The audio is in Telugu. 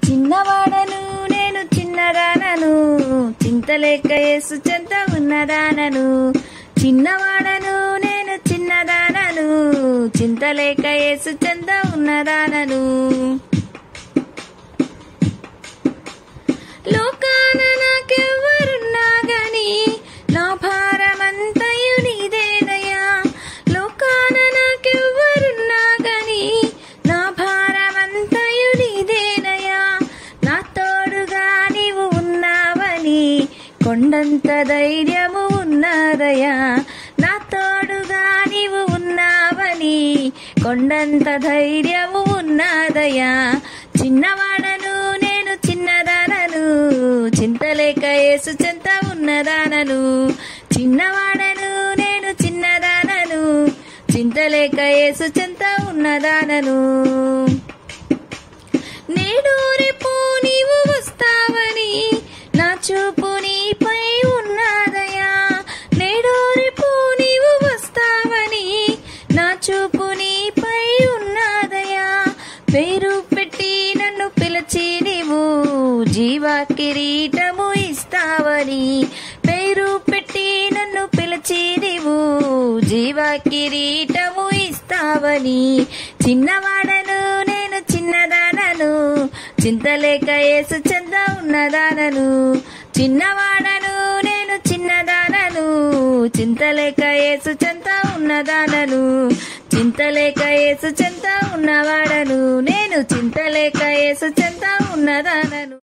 చిన్నవాడను నేను చిన్నదానను చింతలేక యేసు చెంత ఉన్నదానను చిన్నవాడను నేను చిన్నదానను చింతలేక యేసు చెంత ఉన్నదానను లోకాన నాకెవ్వరున్నా గాని నా భారమంతయు నీదేనయ్యా లోకాన నాకెవ్వరున్నా గాని నా భారమంతయు నీదేనయ్యా నా తోడుగా నీవు ఉన్నావని కొండంత ధైర్యము ఉన్నదయ్యా నా తోడుగా నీవు ఉన్నావని కొండంత ధైర్యము ఉన్నదయ్యా చిన్నవాడను నేను చిన్నదానను చింతలేక యేసు చెంత ఉన్నదానను చిన్నవాడను నేను చిన్నదానను చింతలేక యేసు చెంత ఉన్నదానను నేడు రేపు నీవు వస్తావని నా చూపు నీపై ఉన్నదయా నేడు రేపు నీవు వస్తావని నా చూపు నీపై ఉన్నదయా పేరు పెట్టి నన్ను పిలిచి నీవు జీవ కిరీటము ఇస్తావని పేరు పెట్టి నన్ను పిలిచి నీవు జీవ కిరీటము ఇస్తావని చిన్నవాడను నేను చిన్నదానను చింతలేక యేసు చెంద ఉన్నదానను చిన్నవాడను నేను చిన్నదానను చింతలేక యేసు చెంత ఉన్నదానను చింతలేక యేసు చెంత ఉన్నవాడను నేను చింతలేక యేసు చెంత ఉన్నదానను